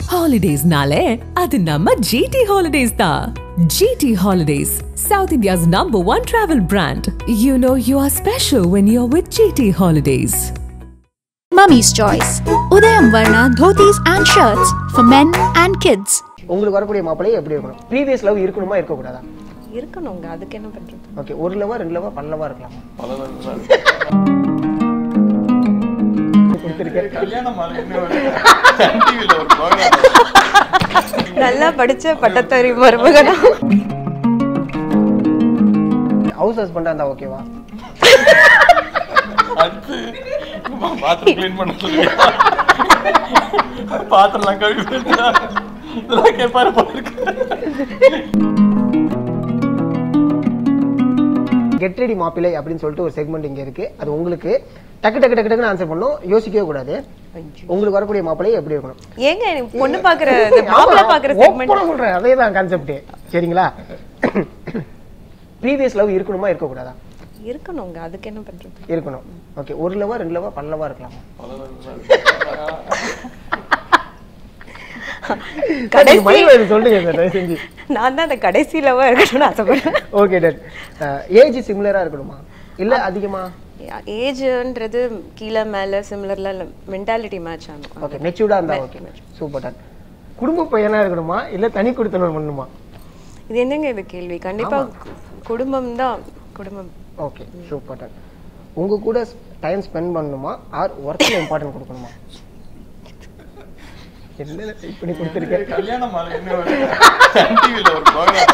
ஹாலிடேஸ்னாலே அது நம்ம ஜிடி ஹாலிடேஸ் தான் GT holidays south India's number one travel brand you know you are special when you are with GT holidays Mummy's Choice. Udayam Varna dhotis and shirts for men and kids. உங்களுக்கு வரக்கூடிய மாப்பிள்ளை எப்படி இருக்கணும் previous love இருக்கணுமா இருக்கக்கூடாதா இருக்கணுங்க அதுக்கு என்ன பண்றது ஓகே ஒரு லவா ரெண்டு லவா பல லவா இருக்கலாமா கொடுத்துருக்கேன் நல்லா படிச்ச பட்டத்தறி மருமகனா ஹவுஸ் ஹஸ்பண்டா இருந்தா ஓகேவா பாத்திரம் க்ளீன் பண்ண சொல்லுங்க பாத்திரம்லாம் கழுவி வச்சா, இதெல்லாம் கேட்பாரு போல இருக்கு கெட் ரெடி மாப்பிள்ளை அப்படின்னு சொல்லிட்டு ஒரு செக்மெண்ட் இங்க இருக்கு அது உங்களுக்கு டக்கு டக்கு டக்கு டக்குன்னு ஆன்சர் பண்ணும் யோசிக்கவே கூடாது உங்களுக்கு வரக்கூடிய மாப்பிள்ளை எப்படி இருக்கணும் ஏங்க எனக்கு பொண்ணு பாக்குற இந்த மாப்பிள்ளை பாக்குற செக்மெண்ட் ஓப்பனா சொல்றேன் அதே தான் கான்செப்ட் சரிங்களா ப்ரீவியஸ் லவ் இருக்கணுமா இருக்கக்கூடாதா இருக்கணுங்க அதுக்கு என்ன பண்றது இருக்கணும் ஓகே ஒரு லவா ரெண்டு லவா பல லவா இருக்கலாமா கடைசி மயில் சொல்லுங்க சார் தயவு செஞ்சு நான் தான் அந்த கடைசி லவா இருக்கணும்னு ஆசைப்படுறேன் ஓகே டன் ஏஜ் சிமிலரா இருக்கணுமா இல்ல அதிகமா ஏஜ்ன்றது கீழே மேல சிமிலர்ல மென்டாலிட்டி மேட்ச் ஆகும் ஓகே மெச்சூர்டா இருந்தா ஓகே சூப்பர் டன் குடும்ப பையனா இருக்கணுமா இல்ல தனி குடுத்தனம் பண்ணணுமா இது என்னங்க இது கேள்வி கண்டிப்பா குடும்பம் தான் குடும்பம் ஓகே சூப்பர் டன் உங்க கூட டைம் ஸ்பெண்ட் பண்ணணுமா ஆர் ஒர்க்ல இம்பார்ட்டன்ட் கொடுக்கணுமா என்ன இப்படி கொடுத்துருக்கேன் கல்யாணம் மாலை இன்னும் ஒரு சன் டிவில ஒரு program.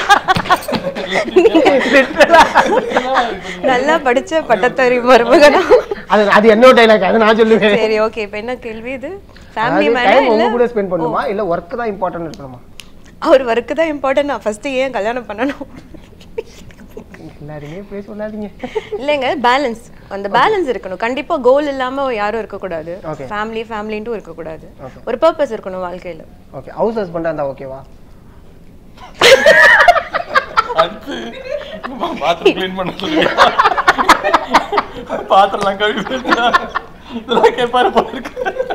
நல்லா படிச்ச பட்டத்தறி மருமகனா அது அது என்னோட டைலாக் அது நான் சொல்லுவேன் சரி ஓகே இப்போ என்ன கேள்வி இது ஃபேமிலி அதாவது மேனா time உங்க இல்ல கூட ஸ்பெண்ட் பண்ணணுமா இல்ல ஒர்க் தான் இம்பார்ட்டன்ட் இருக்கணுமா அவர் ஒர்க்கு தான் இம்பார்ட்டன்ட் நான் ஃபர்ஸ்ட் ஏன் கல்யாணம் பண்ணணும் எல்லாருமே போய் சொல்லாதீங்க இல்லைங்க பேலன்ஸ் அந்த பேலன்ஸ் இருக்கணும் கண்டிப்பா கோல் இல்லாம யாரும் இருக்கக்கூடாது Okay. ஃபேமிலி ஃபேமிலின்ட்டும் இருக்கக்கூடாது Okay. ஒரு பர்பஸ் இருக்கணும் வாழ்க்கையில ஓகே ஹவுஸ் ஹஸ்பண்டா இருந்தா ஓகேவா அடுத்து பாத்திரம் க்ளீன் பண்ண சொல்லுங்க பாத்திரம்லாம் கழுவி வச்சா, இதெல்லாம் கேட்பாரு போல இருக்கு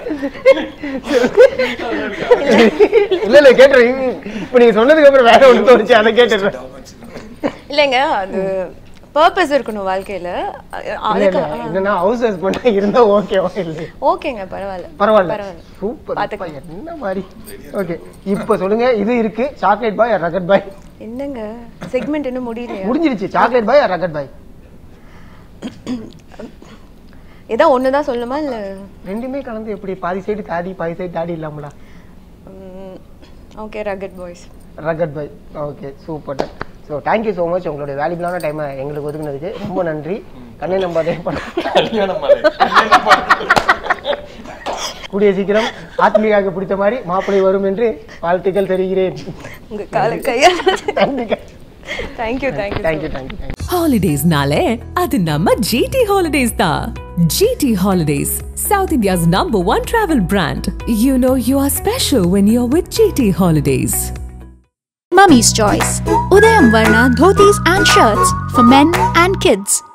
இல்ல இல்ல கேட்டுறேன் இப்ப நீங்க சொன்னதுக்கு அப்புறம் வேற ஒண்ணு தோணுச்சு அதை கேட்டுறேன் இல்லைங்க அது பர்பஸ் இருக்கணும் வாழ்க்கையில அ- இல்ல அதுக்கு இல்ல என்னன்னா ஹவுஸ் ஹஸ்பண்டா இருந்தா ஓகேவா இல்ல ஓகேங்க பரவாயில்ல பரவாயில்ல பரவாயில்ல. சூப்பர் பாத்துக்கலாம். என்ன மாதிரி ஓகே இப்போ சொல்லுங்க இது இருக்கு சாக்லேட் பாய் ரகட் பாய் என்னங்க செக்மெண்ட் இன்னும் முடியலையா முடிஞ்சிருச்சு சாக்லேட் பாய் ரகட் பாய் ஏதோ ஒண்ணுதான் சொல்லணுமா இல்ல ரெண்டுமே கலந்து எப்படி பாதி சைடு தாடி பாதி சைடு தாடி இல்லாமலா okay rugged boys rugged boy okay super so thank you so much உங்களுடைய வேல்யூபிளான டைமை எங்களுக்கு ஒதுக்குனதுக்கு ரொம்ப நன்றி கண்ணை நம்பாதே பண்ண கல்யாணம் மாலை கல்யாணம் மாலை. கூடிய சீக்கிரம் ஆத்மீகாவுக்கு பிடித்த மாதிரி மாப்பிள்ளை வரும் என்று வாழ்த்துக்கள் தெரிகிறேன் உங்க கால கையால் thank you thank you thank you thank you thank you thank you ஹாலிடேஸ்னாலே அது நம்ம ஜிடி ஹாலிடேஸ் தான் GT holidays south India's number one travel brand you know you are special when you are with GT holidays Mummy's Choice. Udayam Varna dhotis and shirts for men and kids.